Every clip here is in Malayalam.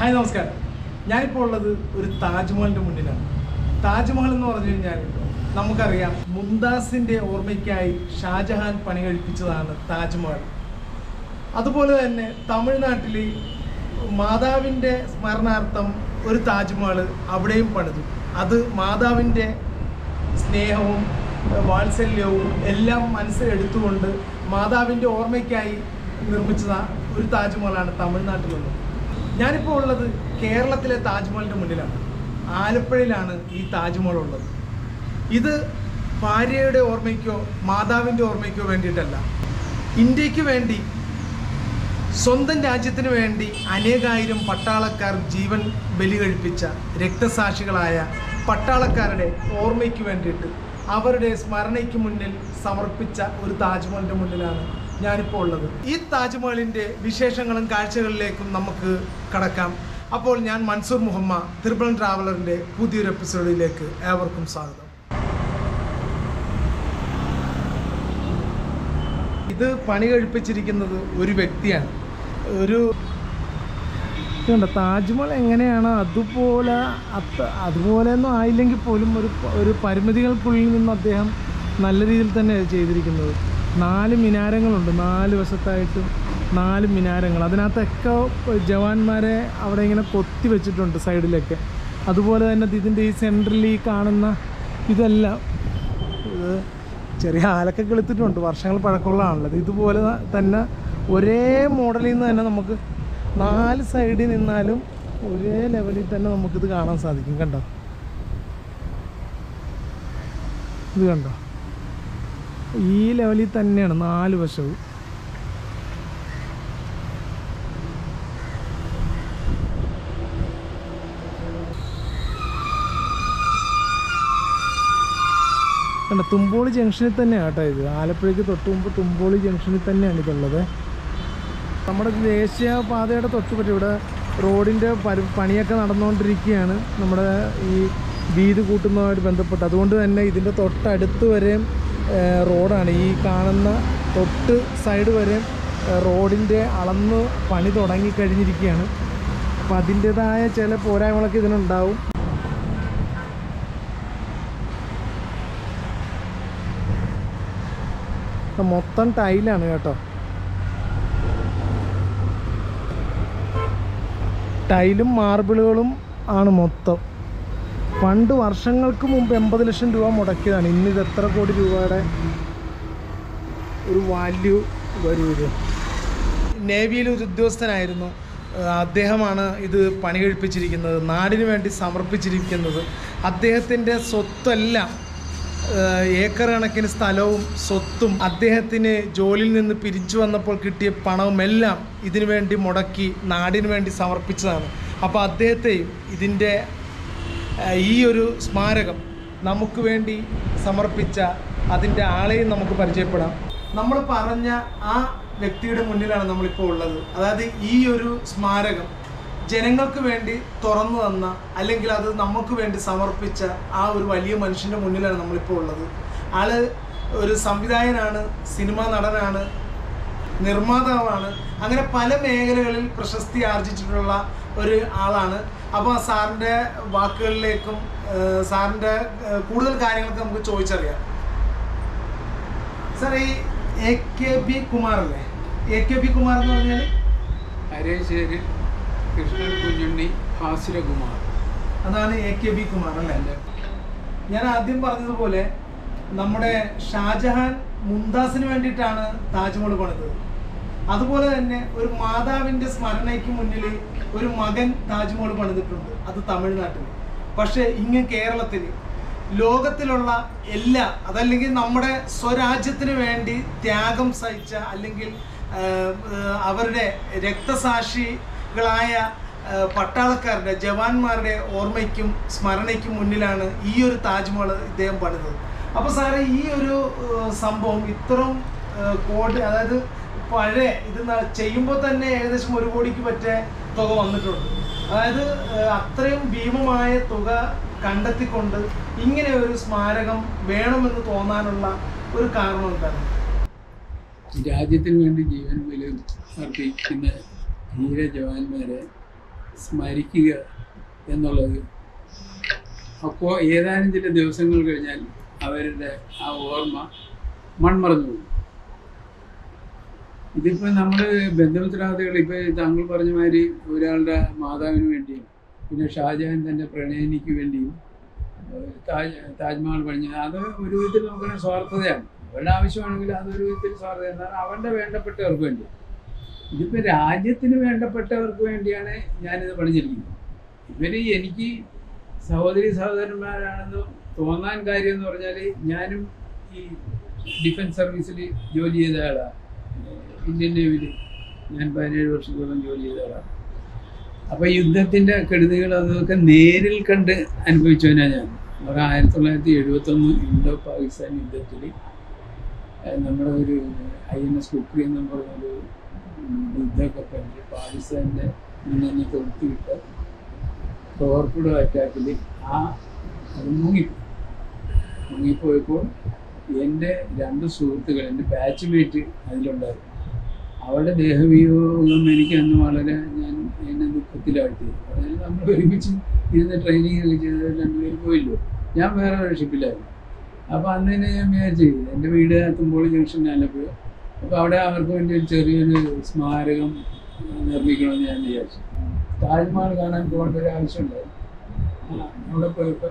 ഹായ് നമസ്കാരം ഞാനിപ്പോൾ ഉള്ളത് ഒരു താജ്മഹലിന്റെ മുന്നിലാണ് താജ്മഹൽ എന്ന് പറഞ്ഞു കഴിഞ്ഞാൽ നമുക്കറിയാം മുംതാസിന്റെ ഓർമ്മയ്ക്കായി ഷാജഹാൻ പണി കഴിപ്പിച്ചതാണ് താജ്മഹൽ അതുപോലെ തന്നെ തമിഴ്നാട്ടിൽ മാതാവിൻ്റെ സ്മരണാർത്ഥം ഒരു താജ്മഹൽ അവിടെയും പണിതു അത് മാതാവിൻ്റെ സ്നേഹവും വാത്സല്യവും എല്ലാം മനസ്സിലെടുത്തുകൊണ്ട് മാതാവിൻ്റെ ഓർമ്മയ്ക്കായി നിർമ്മിച്ച ഒരു താജ്മഹലാണ് തമിഴ്നാട്ടിലുള്ളത് ഞാനിപ്പോൾ ഉള്ളത് കേരളത്തിലെ താജ്മഹലിൻ്റെ മുന്നിലാണ് ആലപ്പുഴയിലാണ് ഈ താജ്മഹൽ ഉള്ളത് ഇത് ഭാര്യയുടെ ഓർമ്മയ്ക്കോ മാതാവിൻ്റെ ഓർമ്മയ്ക്കോ വേണ്ടിയിട്ടല്ല ഇന്ത്യക്ക് വേണ്ടി സ്വന്തം രാജ്യത്തിന് വേണ്ടി അനേകായിരം പട്ടാളക്കാർ ജീവൻ ബലി കഴിപ്പിച്ച രക്തസാക്ഷികളായ പട്ടാളക്കാരുടെ ഓർമ്മയ്ക്ക് വേണ്ടിയിട്ട് അവരുടെ സ്മരണയ്ക്ക് മുന്നിൽ സമർപ്പിച്ച ഒരു താജ്മഹലിൻ്റെ മുന്നിലാണ് ഞാനിപ്പോൾ ഉള്ളത് ഈ താജ്മഹലിൻ്റെ വിശേഷങ്ങളും കാഴ്ചകളിലേക്കും നമുക്ക് കടക്കാം അപ്പോൾ ഞാൻ മൻസൂർ മുഹമ്മ തിരുപ്പളം ട്രാവലറിൻ്റെ പുതിയൊരു എപ്പിസോഡിലേക്ക് ഏവർക്കും സ്വാഗതം ഇത് പണി കഴിപ്പിച്ചിരിക്കുന്നത് ഒരു വ്യക്തിയാണ് ഒരു ഇതുണ്ട് താജ്മഹൽ എങ്ങനെയാണ് അതുപോലെ അത്ത അതുപോലെയൊന്നും ആയില്ലെങ്കിൽ പോലും ഒരു പ- ഒരു പരിമിതികൾക്കുള്ളിൽ നിന്ന് അദ്ദേഹം നല്ല രീതിയിൽ തന്നെ ചെയ്തിരിക്കുന്നത് നാല് മിനാരങ്ങളുണ്ട് നാല് വശത്തായിട്ടും നാല് മിനാരങ്ങൾ അതിനകത്തൊക്കെ ജവാന്മാരെ അവിടെ ഇങ്ങനെ കൊത്തി വെച്ചിട്ടുണ്ട് സൈഡിലൊക്കെ അതുപോലെ തന്നെ ഇതിൻ്റെ ഈ സെൻട്രൽ ഈ കാണുന്ന ഇതെല്ലാം ഇത് ചെറിയ ആലൊക്കെ കിളുത്തിട്ടുണ്ട് വർഷങ്ങൾ പഴക്കമുള്ളതാണല്ലോ ഇതുപോലെ തന്നെ ഒരേ മോഡലിൽ നിന്ന് തന്നെ നമുക്ക് നാല് സൈഡിൽ നിന്നാലും ഒരേ ലെവലിൽ തന്നെ നമുക്കിത് കാണാൻ സാധിക്കും കണ്ടോ ഇത് കണ്ടോ ഈ ലെവലിൽ തന്നെയാണ് നാല് വശവും കണ്ട തുമ്പോളി ജംഗ്ഷനിൽ തന്നെയാണ് കേട്ടോ ഇത് ആലപ്പുഴയ്ക്ക് തൊട്ട് മുമ്പ് തുമ്പോളി ജംഗ്ഷനിൽ തന്നെയാണ് ഇതുള്ളത് നമ്മുടെ ദേശീയ പാതയുടെ തൊട്ട് പറ്റും ഇവിടെ റോഡിൻ്റെ പരി പണിയൊക്കെ നടന്നുകൊണ്ടിരിക്കുകയാണ് നമ്മുടെ ഈ വീതി കൂട്ടുന്നതുമായിട്ട് ബന്ധപ്പെട്ട് അതുകൊണ്ട് തന്നെ ഇതിൻ്റെ തൊട്ടടുത്ത് വരെയും ഏഹ്, റോഡാണ് ഈ കാണുന്ന തൊട്ട് സൈഡ് വരെയും ഏഹ്, റോഡിൻ്റെ അളന്ന് പണി തുടങ്ങിക്കഴിഞ്ഞിരിക്കുകയാണ് അപ്പോൾ അതിൻ്റെതായ ചില പോരായ്മകളൊക്കെ ഇതിനുണ്ടാവും ഇത് മൊത്തം ടൈലാണ് കേട്ടോ ടൈലും മാർബിളുകളും ആണ് മൊത്തം പണ്ട് വർഷങ്ങൾക്ക് മുമ്പ് എൺപത് ലക്ഷം രൂപ മുടക്കിയതാണ് ഇന്ന് ഇത് എത്ര കോടി രൂപയുടെ ഒരു വാല്യൂ വരും ഇത് നേവിയിൽ ഒരു ഉദ്യോഗസ്ഥനായിരുന്നു ഏഹ് അദ്ദേഹമാണ് ഇത് പണി കഴിപ്പിച്ചിരിക്കുന്നത് നാടിന് വേണ്ടി സമർപ്പിച്ചിരിക്കുന്നത് അദ്ദേഹത്തിൻ്റെ സ്വത്തെല്ലാം ഏഹ് ഏക്കർ കണക്കിന് സ്ഥലവും സ്വത്തും അദ്ദേഹത്തിന് ജോലിയിൽ നിന്ന് പിരിച്ചു വന്നപ്പോൾ കിട്ടിയ പണവും എല്ലാം ഇതിനു വേണ്ടി മുടക്കി നാടിന് വേണ്ടി സമർപ്പിച്ചതാണ് അപ്പോൾ അദ്ദേഹത്തെയും ഇതിൻ്റെ ഏഹ് ഈ ഒരു സ്മാരകം നമുക്ക് വേണ്ടി സമർപ്പിച്ച അതിൻ്റെ ആളെയും നമുക്ക് പരിചയപ്പെടാം നമ്മൾ പറഞ്ഞ ആ വ്യക്തിയുടെ മുന്നിലാണ് നമ്മളിപ്പോൾ ഉള്ളത് അതായത് ഈ ഒരു സ്മാരകം ജനങ്ങൾക്ക് വേണ്ടി തുറന്നു തന്ന അല്ലെങ്കിൽ അത് നമുക്ക് വേണ്ടി സമർപ്പിച്ച ആ ഒരു വലിയ മനുഷ്യൻ്റെ മുന്നിലാണ് നമ്മളിപ്പോൾ ഉള്ളത് ആള് ഒരു സംവിധായകനാണ് സിനിമാ നടനാണ് നിർമ്മാതാവാണ് അങ്ങനെ പല മേഖലകളിൽ പ്രശസ്തി ആർജിച്ചിട്ടുള്ള ഒരു ആളാണ് അപ്പോൾ സാറിൻ്റെ വാക്കുകളിലേക്കും ഏഹ്, സാറിൻ്റെ ഏഹ്, കൂടുതൽ കാര്യങ്ങളൊക്കെ നമുക്ക് ചോദിച്ചറിയാം സാർ ഈ എ കെ ബി കുമാർ അല്ലേ എ കെ ബി കുമാർ എന്ന് പറഞ്ഞാൽ ഹരേശ്വരിൽ കൃഷ്ണൻ കുഞ്ഞുണ്ണി ഹാസുരകുമാർ അതാണ് എ കെ ബി കുമാർ അല്ലേ ഞാൻ ആദ്യം പറഞ്ഞതുപോലെ നമ്മുടെ ഷാജഹാൻ മുംതാസിന് വേണ്ടിയിട്ടാണ് താജ്മഹൽ പണിതത് അതുപോലെ തന്നെ ഒരു മാതാവിൻ്റെ സ്മരണയ്ക്ക് മുന്നിൽ ഒരു മകൻ താജ്മഹൽ പണിതിട്ടുണ്ട് അത് തമിഴ്നാട്ടിൽ പക്ഷേ ഇങ്ങ് കേരളത്തിൽ ലോകത്തിലുള്ള എല്ലാ അതല്ലെങ്കിൽ നമ്മുടെ സ്വരാജ്യത്തിന് വേണ്ടി ത്യാഗം സഹിച്ച അല്ലെങ്കിൽ ആ, ആ, അവരുടെ രക്തസാക്ഷികളായ ആ, പട്ടാളക്കാരുടെ ജവാന്മാരുടെ ഓർമ്മയ്ക്കും സ്മരണയ്ക്കും മുന്നിലാണ് ഈ ഒരു താജ്മഹൽ ഇദ്ദേഹം പണിതത് അപ്പോൾ സാറേ ഈ ഒരു ആ, സംഭവം ഇത്രയും ആ, കോടി അതായത് പഴയ ഇത് ന- ചെയ്യുമ്പോൾ തന്നെ ഏകദേശം ഒരു കോടിക്ക് പറ്റിയ തുക വന്നിട്ടുണ്ട് അതായത് ആ, അത്രയും ഭീമമായ തുക കണ്ടെത്തിക്കൊണ്ട് ഇങ്ങനെ ഒരു സ്മാരകം വേണമെന്ന് തോന്നാനുള്ള ഒരു കാരണം എന്താണ് രാജ്യത്തിന് വേണ്ടി ജീവൻ ബലി അർപ്പിക്കുന്ന ധീര ജവാന്മാരെ സ്മരിക്കുക എന്നുള്ളത് അപ്പോൾ ഏതാനും ചില ദിവസങ്ങൾ കഴിഞ്ഞാൽ അവരുടെ ആ ഓർമ്മ മൺമറഞ്ഞു പോകും ഇതിപ്പോൾ നമ്മൾ ബന്ധുമിത്രാദികൾ ഇപ്പോൾ താങ്കൾ പറഞ്ഞ മാതിരി ഒരാളുടെ മാതാവിന് വേണ്ടിയും പിന്നെ ഷാജഹാൻ തൻ്റെ പ്രണയിനിക്ക് വേണ്ടിയും ഏഹ് താജ് താജ്മഹൽ പണിഞ്ഞത് അത് ഒരു വിധത്തിൽ നോക്കുന്ന സ്വാർത്ഥതയാണ് അവരുടെ ആവശ്യമാണെങ്കിൽ അതൊരു വിധത്തിൽ സ്വാർത്ഥത എന്നാൽ അവരുടെ വേണ്ടപ്പെട്ടവർക്ക് വേണ്ടി ഇതിപ്പോൾ രാജ്യത്തിന് വേണ്ടപ്പെട്ടവർക്ക് വേണ്ടിയാണ് ഞാനിത് പണിഞ്ഞിരിക്കുന്നത് ഇവർ എനിക്ക് സഹോദരി സഹോദരന്മാരാണെന്ന് തോന്നാൻ കാര്യം എന്ന് പറഞ്ഞാൽ ഞാനും ഈ ഡിഫൻസ് സർവീസിൽ ജോലി ചെയ്ത ആളാണ് ഇന്ത്യൻ നേവിയിൽ ഞാൻ പതിനേഴ് വർഷത്തോളം ജോലി ചെയ്ത ആളാണ് അപ്പോൾ യുദ്ധത്തിൻ്റെ കെടുതികൾ അതൊക്കെ നേരിൽ കണ്ട് അനുഭവിച്ചവനാണ് ഞാൻ ഒരു ആയിരത്തി തൊള്ളായിരത്തി എഴുപത്തൊന്ന് ഇന്തോ പാകിസ്ഥാൻ യുദ്ധത്തിൽ നമ്മുടെ ഒരു ഐ എൻ എസ് കുക്രി എന്ന് പറഞ്ഞൊരു യുദ്ധമൊക്കെ കഴിഞ്ഞ് പാകിസ്ഥാൻ്റെ മുന്നണി തൊടുത്തുവിട്ട ടോർപ്പിഡോ അറ്റാക്കിൽ ആ അത് മുങ്ങിപ്പോയി മുങ്ങിപ്പോയപ്പോൾ എൻ്റെ രണ്ട് സുഹൃത്തുക്കൾ എൻ്റെ ബാച്ച് മേറ്റ് അതിലുണ്ടായിരുന്നു അവളുടെ ദേഹവിയോഗം എനിക്ക് അന്ന് വളരെ ഞാൻ എന്നെ ദുഃഖത്തിലാഴ്ത്തി അതായത് നമ്മൾ ഒരുമിച്ച് ഇരുന്ന് ട്രെയിനിങ് ഒക്കെ ചെയ്ത് രണ്ടുപേരും പോയില്ലോ ഞാൻ വേറെ ഒരു ഷിപ്പിലായിരുന്നു അപ്പോൾ അന്ന് തന്നെ ഞാൻ വിചാരിച്ചു എൻ്റെ വീട് തുമ്പോളി ജംഗ്ഷൻ ആലപ്പുഴ അപ്പോൾ അവിടെ അവർക്ക് വേണ്ടി ഒരു ചെറിയൊരു സ്മാരകം നിർമ്മിക്കണമെന്ന് ഞാൻ വിചാരിച്ചു താജ്മഹൽ കാണാൻ പോകേണ്ട ഒരു ആവശ്യമുണ്ടായിരുന്നു ആ, അവിടെ പോയപ്പോൾ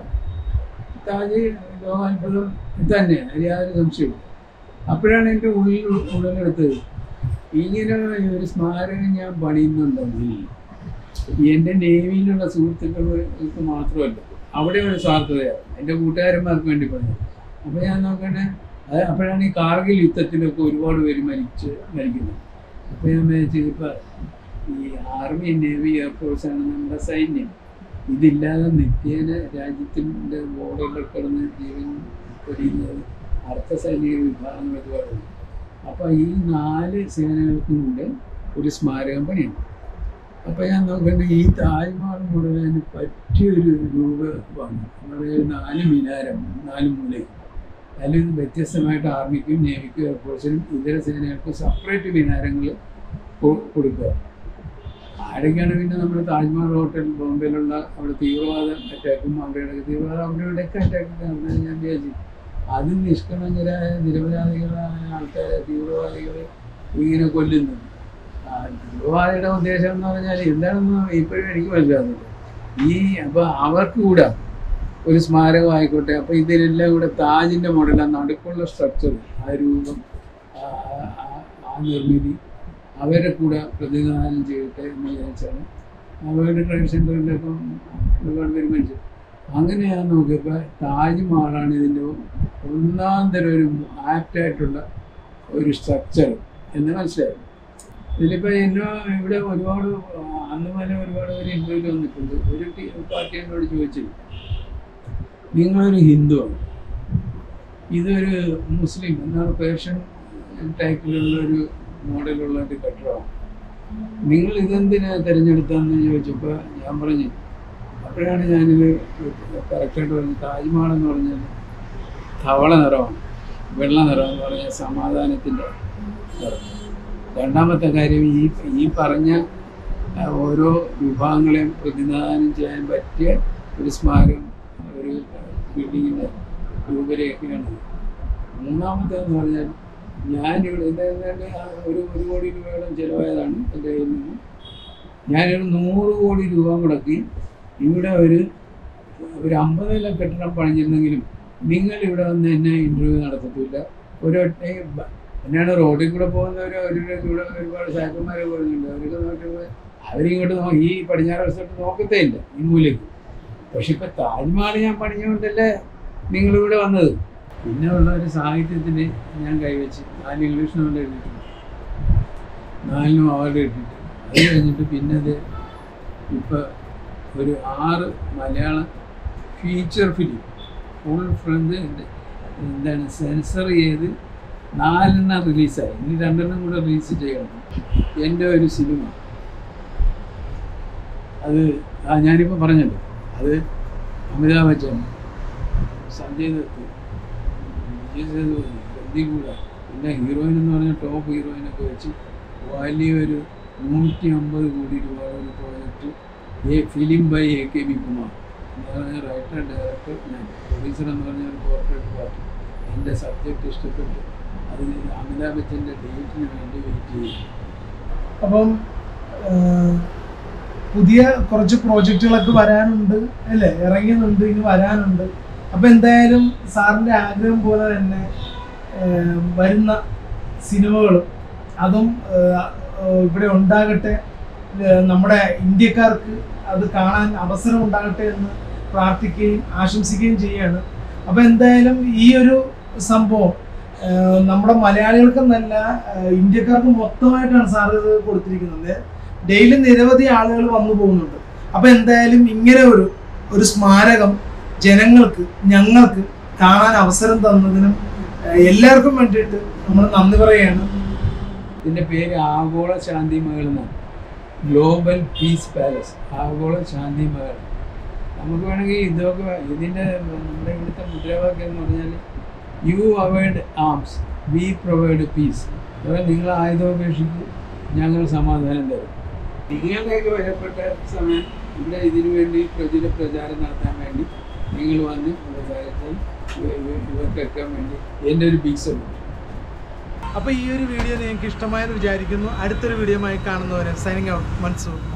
താജ് ലോകാത്ഭുതം തന്നെയാണ് അതിൽ യാതൊരു സംശയവും അപ്പോഴാണ് എൻ്റെ ഉള്ളിൽ ഉടലെടുത്തത് ഇങ്ങനെ ഒരു സ്മാരകം ഞാൻ പണിയുന്നുണ്ടെങ്കിൽ എൻ്റെ നേവിയിലുള്ള സുഹൃത്തുക്കൾക്ക് മാത്രമല്ല അവിടെ ഒരു സ്വാർത്ഥതയാണ് എൻ്റെ കൂട്ടുകാരന്മാർക്ക് വേണ്ടി പണിത് അപ്പോൾ ഞാൻ നോക്കണേ അത് അപ്പോഴാണ് ഈ കാർഗിൽ യുദ്ധത്തിലൊക്കെ ഒരുപാട് പേര് മരിച്ച് മരിക്കുന്നത് അപ്പോൾ ഞാൻ വിചാരിച്ചത് ഇപ്പം ഈ ആർമി നേവി എയർഫോഴ്സാണ് നമ്മുടെ സൈന്യം ഇതില്ലാതെ നിത്യേന രാജ്യത്തിൻ്റെ ബോർഡറിൽ കിടന്ന് ജീവൻ പൊടിയുന്നത് അർദ്ധ സൈനിക വിഭാഗങ്ങൾ ഒരുപാടുണ്ട് അപ്പോൾ ഈ നാല് സേനകൾക്കും കൂടെ ഒരു സ്മാരകം പണിയാണ് അപ്പോൾ ഞാൻ നോക്കേണ്ടത് ഈ താജ്മഹൽ മുഴുവൻ പറ്റിയൊരു രൂപമാണ് അതായത് നാല് മിനാരം നാല് മൂലയും അതിൽ വ്യത്യസ്തമായിട്ട് ആർമിക്കും നേവിക്കും എയർഫോഴ്സിനും ഇതര സേനകൾക്കും സെപ്പറേറ്റ് മിനാരങ്ങൾ കൊടുക്കുക ആരൊക്കെയാണ് പിന്നെ നമ്മൾ താജ്മഹൽ ഹോട്ടൽ ബോംബെയിലുള്ള അവിടെ തീവ്രവാദ അറ്റാക്കും അവിടെയുള്ള തീവ്രവാദ അവിടെയുടെയൊക്കെ അറ്റാക്കൊക്കെ നടന്നത് ഞാൻ വിചാരിച്ചു അത് നിഷ്കളങ്കരായ നിരപരാധികളായ ആൾക്കാരെ തീവ്രവാദികൾ ഇങ്ങനെ കൊല്ലുന്നു ആ, തീവ്രവാദിയുടെ ഉദ്ദേശം എന്ന് പറഞ്ഞാൽ എന്താണെന്ന് ഇപ്പോഴും എനിക്ക് മനസ്സിലാകുന്നില്ല ഈ അപ്പോൾ അവർക്ക് കൂടെ ഒരു സ്മാരകം ആയിക്കോട്ടെ അപ്പോൾ ഇതിലെല്ലാം കൂടെ താജിൻ്റെ മോഡൽ ആ നടുക്കുള്ള സ്ട്രക്ചർ ആ രൂപം ആ ആ- ആ- ആ നിർമ്മിതി അവരെ കൂടെ പ്രതിനിധാനം ചെയ്യട്ടെ എന്ന് വിചാരിച്ചാണ് അവരുടെ ട്രേഡ് സെൻ്ററിലൊക്കെ ഒരുപാട് പേര് മരിച്ചു അങ്ങനെ ഞാൻ നോക്കിയപ്പോൾ താജ്മഹലാണ് ഇതിൻ്റെ ഒന്നാം തരം ഒരു ആപ്റ്റായിട്ടുള്ള ഒരു സ്ട്രക്ചർ എന്ന് മനസ്സിലായി ഇതിലിപ്പോൾ എന്നോ ഇവിടെ ഒരുപാട് അന്ന് മുതലേ ഒരുപാട് പേര് ഇന്ത്യയിൽ വന്നിട്ടുണ്ട് ഒരു ടീ പാർട്ടി എന്നോട് ചോദിച്ചു നിങ്ങളൊരു ഹിന്ദുവാണ് ഇതൊരു മുസ്ലിം എന്നാണ് പേർഷ്യൻ ടൈപ്പിലുള്ള ഒരു മോഡലുള്ള ഒരു കെട്ടിടമാണ് നിങ്ങൾ ഇതെന്തിനാ തിരഞ്ഞെടുത്തതെന്ന് ചോദിച്ചപ്പോൾ ഞാൻ പറഞ്ഞു അപ്പോഴാണ് ഞാനിത് കറക്റ്റായിട്ട് പറഞ്ഞത് താജ്മഹൽ എന്ന് പറഞ്ഞാൽ ധവള നിറമാണ് വെള്ള നിറം എന്ന് പറഞ്ഞാൽ സമാധാനത്തിൻ്റെ നിറം രണ്ടാമത്തെ കാര്യം ഈ ഈ പറഞ്ഞ ആ, ഓരോ വിഭാഗങ്ങളെയും പ്രതിനിധാനം ചെയ്യാൻ പറ്റിയ ഒരു സ്മാരകം ഒരു ബിൽഡിങ്ങിൻ്റെ രൂപരേഖയാണ് മൂന്നാമത്തേന്ന് പറഞ്ഞാൽ ഞാനിവിടെ എൻ്റെ എൻ്റെ ആ ഒരു ഒരു കോടി രൂപയോളം ചിലവായതാണ് എൻ്റെ കയ്യിൽ നിന്ന് ഞാനൊരു നൂറ് കോടി രൂപ മുടക്കി ഇവിടെ ഒരു ഒരു അമ്പത് നില കെട്ടിടം പണിഞ്ഞിരുന്നെങ്കിലും നിങ്ങൾ ഇവിടെ വന്ന് എന്നെ ഇൻ്റർവ്യൂ നടത്തത്തില്ല ഒരൊറ്റ ബ- എന്നാണ് റോഡിൽ കൂടെ പോകുന്നവർ അവരുടെ കൂടെ ഒരുപാട് സാക്കന്മാരെ പോകുന്നുണ്ട് അവരൊക്കെ നോക്കുമ്പോൾ അവരിങ്ങോട്ട് നോ ഈ പടിഞ്ഞാറ് വശത്തോട്ട് നോക്കത്തേ ഇല്ല ഈ മൂലയ്ക്ക് പക്ഷെ ഇപ്പം താജ്മഹൽ ഞാൻ പണിഞ്ഞുകൊണ്ടല്ലേ നിങ്ങളിവിടെ വന്നത് പിന്നെ ഉള്ള ഒരു സാഹിത്യത്തിന് ഞാൻ കൈവച്ച് നാല് ഇംഗ്ലീഷ് നോവൽ എഴുതിയിട്ടുണ്ട് നാലിനും അവാർഡ് കിട്ടിയിട്ടുണ്ട് അത് കഴിഞ്ഞിട്ട് പിന്നെ അത് ഇപ്പം ഒരു ആറ് മലയാള ഫീച്ചർ ഫിലിം ഫുൾ ഫ്രണ്ട് എന്താണ് സെൻസർ ചെയ്ത് നാലെണ്ണം റിലീസായി ഇനി രണ്ടെണ്ണം കൂടെ റിലീസ് ചെയ്യണം എൻ്റെ ഒരു സിനിമ അത് ആ ഞാനിപ്പോൾ പറഞ്ഞല്ലോ അത് അമിതാഭ് ബച്ചൻ സഞ്ജയ് ദത്ത് വിജയ് സേതുപതി ബന്ദി കൂട പിന്നെ ഹീറോയിൻ എന്ന് പറഞ്ഞാൽ ടോപ്പ് ഹീറോയിനൊക്കെ വെച്ച് വലിയൊരു നൂറ്റി അമ്പത് കോടി രൂപയുടെ ഒരു പ്രോജക്റ്റ് ഈ film by A K B Kumar എന്ന് പറഞ്ഞ റൈറ്റർ ഡയറക്ടർ ഞാൻ പ്രൊഡ്യൂസർ എന്ന് പറഞ്ഞ ഒരു കോർപ്പറേറ്റ് പാർട്ടി എൻ്റെ സബ്ജക്റ്റ് ഇഷ്ടപ്പെട്ടു അത് അമിതാഭ് ബച്ചൻ്റെ ഡേറ്റിന് വേണ്ടി വെയിറ്റ് ചെയ്യും അപ്പം ആ, പുതിയ കുറച്ച് പ്രോജക്റ്റുകളൊക്കെ വരാനുണ്ട് അല്ലേ ഇറങ്ങുന്നുണ്ട് ഇനി വരാനുണ്ട് അപ്പം എന്തായാലും സാറിൻ്റെ ആഗ്രഹം പോലെ തന്നെ ആ, വരുന്ന സിനിമകളും അതും ആ, ആ, ഇവിടെ ഉണ്ടാകട്ടെ ആ, നമ്മുടെ ഇന്ത്യക്കാർക്ക് അത് കാണാൻ അവസരം ഉണ്ടാകട്ടെ എന്ന് പ്രാർത്ഥിക്കുകയും ആശംസിക്കുകയും ചെയ്യാണ് അപ്പം എന്തായാലും ഈ ഒരു സംഭവം ആ, നമ്മുടെ മലയാളികൾക്കെന്നല്ല ആ, ഇന്ത്യക്കാർക്ക് മൊത്തമായിട്ടാണ് സാർ ഇത് കൊടുത്തിരിക്കുന്നത് ഡെയിലി നിരവധി ആളുകൾ വന്നു പോകുന്നുണ്ട് അപ്പൊ എന്തായാലും ഇങ്ങനെ ഒരു ഒരു സ്മാരകം ജനങ്ങൾക്ക് ഞങ്ങൾക്ക് കാണാൻ അവസരം തന്നതിനും ആ, എല്ലാവർക്കും വേണ്ടിയിട്ട് നമ്മൾ നന്ദി പറയുകയാണ് ഇതിൻ്റെ പേര് ആഗോള ശാന്തി മഹൽ എന്നാണ് ഗ്ലോബൽ പീസ് പാലസ് ആഗോള ശാന്തി മഹൽ നമുക്ക് വേണമെങ്കിൽ ഇതൊക്കെ ഇതിൻ്റെ നമ്മുടെ ഇവിടുത്തെ മുദ്രാവാക്യം എന്ന് പറഞ്ഞാൽ you avoid arms we provide peace അതായത് നിങ്ങൾ ആയുധം ഉപേക്ഷിക്കും ഞങ്ങൾ സമാധാനം തരും നിങ്ങളുടെയൊക്കെ വിലപ്പെട്ട സമയം ഇവിടെ ഇതിനു വേണ്ടി പ്രചുര പ്രചാരം നടത്താൻ വേണ്ടി നിങ്ങൾ വന്ന് ഇവിടെ സ്ഥലത്ത് ഇവ- ഇവ- ഇവർക്കൊക്കെ വേണ്ടി എൻ്റെ ഒരു ബിഗ് സപ്പോർട്ട് അപ്പൊ ഈ ഒരു വീഡിയോ നിങ്ങൾക്ക് ഇഷ്ടമായെന്ന് വിചാരിക്കുന്നു അടുത്തൊരു വീഡിയോയുമായി കാണുന്നവരെ സൈനിങ് ഔട്ട് മൻസൂർ